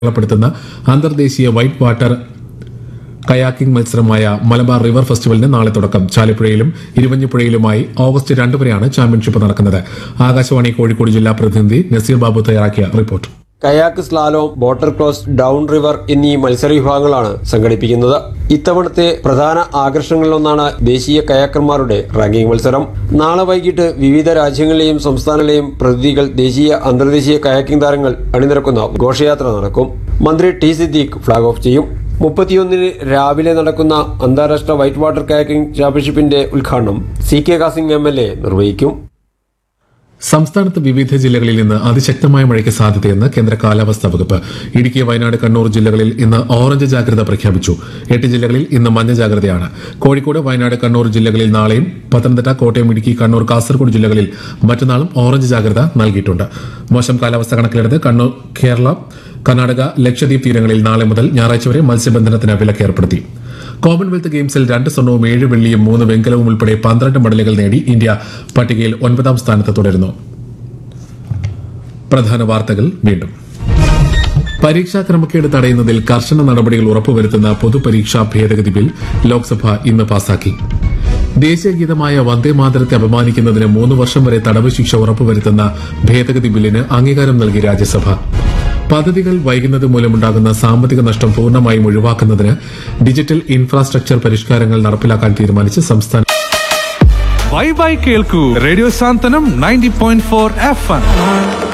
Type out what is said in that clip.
പ്പെടുത്തുന്ന അന്തർദേശീയ white water kayaking മത്സരമായ Malabar river ഫെസ്റ്റിവലിന് നാളെ തുടക്കം ചാലിപ്പുഴയിലും ഇരുവഞ്ഞിപ്പുഴയിലുമായി ഓഗസ്റ്റ് രണ്ട് വരെയാണ് ചാമ്പ്യൻഷിപ്പ് നടക്കുന്നത് ആകാശവാണി കോഴിക്കോട് ജില്ലാ പ്രതിനിധി നസീർ ബാബു തയ്യാറാക്കിയ report kayak slalom boater cross down river എന്നീ മത്സര വിഭാഗങ്ങളാണ് സംഘടിപ്പിക്കുന്നത് ഇത്തവണത്തെ പ്രധാന ആകർഷണങ്ങളിലൊന്നാണ് ദേശീയ കയാക്കർമാരുടെ റാങ്കിംഗ് മത്സരം നാളെ വൈകിട്ട് വിവിധ രാജ്യങ്ങളിലെയും സംസ്ഥാനങ്ങളിലെയും പ്രതിനിധികൾ ദേശീയ അന്തർദേശീയ കയാക്കിംഗ് താരങ്ങൾ അണിനിരക്കുന്ന ഘോഷയാത്ര നടക്കും മന്ത്രി ടി സിദ്ദീഖ് ഫ്ളാഗ് ഓഫ് ചെയ്യും മുപ്പത്തിയൊന്നിന് രാവിലെ നടക്കുന്ന അന്താരാഷ്ട്ര വൈറ്റ് വാട്ടർ കയാക്കിംഗ് ചാമ്പ്യൻഷിപ്പിന്റെ ഉദ്ഘാടനം സി കെ കാസിംഗ് എം എൽ എ നിർവഹിക്കും സംസ്ഥാനത്ത് വിവിധ ജില്ലകളിൽ ഇന്ന് അതിശക്തമായ മഴയ്ക്ക് സാധ്യതയെന്ന് കേന്ദ്ര കാലാവസ്ഥാ വകുപ്പ് ഇടുക്കി വയനാട് കണ്ണൂർ ജില്ലകളിൽ ഇന്ന് ഓറഞ്ച് ജാഗ്രത പ്രഖ്യാപിച്ചു എട്ട് ജില്ലകളിൽ ഇന്ന് മഞ്ഞ ജാഗ്രതയാണ് കോഴിക്കോട് വയനാട് കണ്ണൂർ ജില്ലകളിൽ നാളെയും പത്തനംതിട്ട കോട്ടയം ഇടുക്കി കണ്ണൂർ കാസർഗോഡ് ജില്ലകളിൽ മറ്റന്നാളും ഓറഞ്ച് ജാഗ്രത നൽകിയിട്ടുണ്ട് മോശം കാലാവസ്ഥ കണക്കിലെടുത്ത് കണ്ണൂർ കേരള കർണാടക ലക്ഷദ്വീപ് തീരങ്ങളിൽ നാളെ മുതൽ ഞായറാഴ്ച വരെ മത്സ്യബന്ധനത്തിന് വിലക്ക് ഏർപ്പെടുത്തി കോമൺവെൽത്ത് ഗെയിംസിൽ രണ്ട് സ്വർണവും ഏഴ് വെള്ളിയും മൂന്ന് വെങ്കലവും ഉൾപ്പെടെ പന്ത്രണ്ട് മെഡലുകൾ നേടി ഇന്ത്യ പട്ടികയിൽ ഒൻപതാം സ്ഥാനത്ത് തുടരുന്നു പ്രധാന വാർത്തകൾ വീണ്ടും പരീക്ഷാ ക്രമക്കേട് തടയുന്നതിൽ കർശന നടപടികൾ ഉറപ്പുവരുത്തുന്ന പൊതുപരീക്ഷാ ഭേദഗതി ബിൽ ലോക്സഭ ഇന്ന് പാസാക്കി ദേശീയഗീതമായ വന്ദേമാതരത്തെ അപമാനിക്കുന്നതിന് മൂന്ന് വർഷം വരെ തടവ് ശിക്ഷ ഉറപ്പുവരുത്തുന്ന ഭേദഗതി ബില്ലിന് അംഗീകാരം നൽകി രാജ്യസഭ പദ്ധതികൾ വൈകുന്നത് മൂലമുണ്ടാകുന്ന സാമ്പത്തിക നഷ്ടം പൂർണ്ണമായും ഒഴിവാക്കുന്നതിന് ഡിജിറ്റൽ ഇൻഫ്രാസ്ട്രക്ചർ പരിഷ്കാരങ്ങൾ നടപ്പിലാക്കാൻ തീരുമാനിച്ച് സംസ്ഥാന ബൈ ബൈ കേൾക്കൂ radio Santhwanam ninety point four F M